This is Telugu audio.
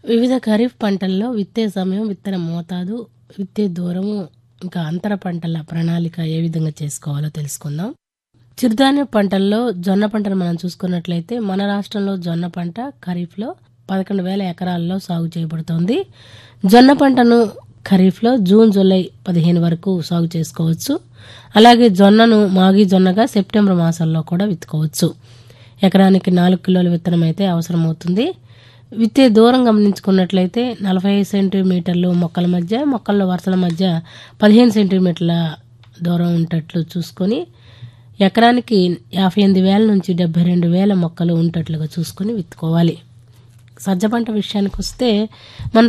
వివిధ ఖరీఫ్ పంటల్లో విత్తే సమయం విత్తన మోతాదు విత్తే దూరము ఇంకా అంతర పంటల ప్రణాళిక ఏ విధంగా చేసుకోవాలో తెలుసుకుందాం చిరుధాన్య పంటల్లో జొన్న పంటను మనం చూసుకున్నట్లయితే మన రాష్ట్రంలో జొన్న పంట ఖరీఫ్లో పదకొండు వేల ఎకరాల్లో సాగు చేయబడుతోంది జొన్న పంటను ఖరీఫ్లో జూన్ జూలై పదిహేను వరకు సాగు చేసుకోవచ్చు అలాగే జొన్నను మాగి జొన్నగా సెప్టెంబర్ మాసంలో కూడా విత్తుకోవచ్చు ఎకరానికి నాలుగు కిలోల విత్తనం అయితే అవసరమవుతుంది విత్తే దూరం గమనించుకున్నట్లయితే నలభై సెంటీమీటర్లు మొక్కల మధ్య మొక్కల వరుసల మధ్య పదిహేను సెంటీమీటర్ల దూరం ఉండేట్లు చూసుకొని ఎకరానికి యాభై ఎనిమిది వేల నుంచి డెబ్బై రెండు వేల మొక్కలు ఉండేట్లుగా చూసుకొని విత్తుకోవాలి సజ్జ పంట విషయానికి వస్తే మన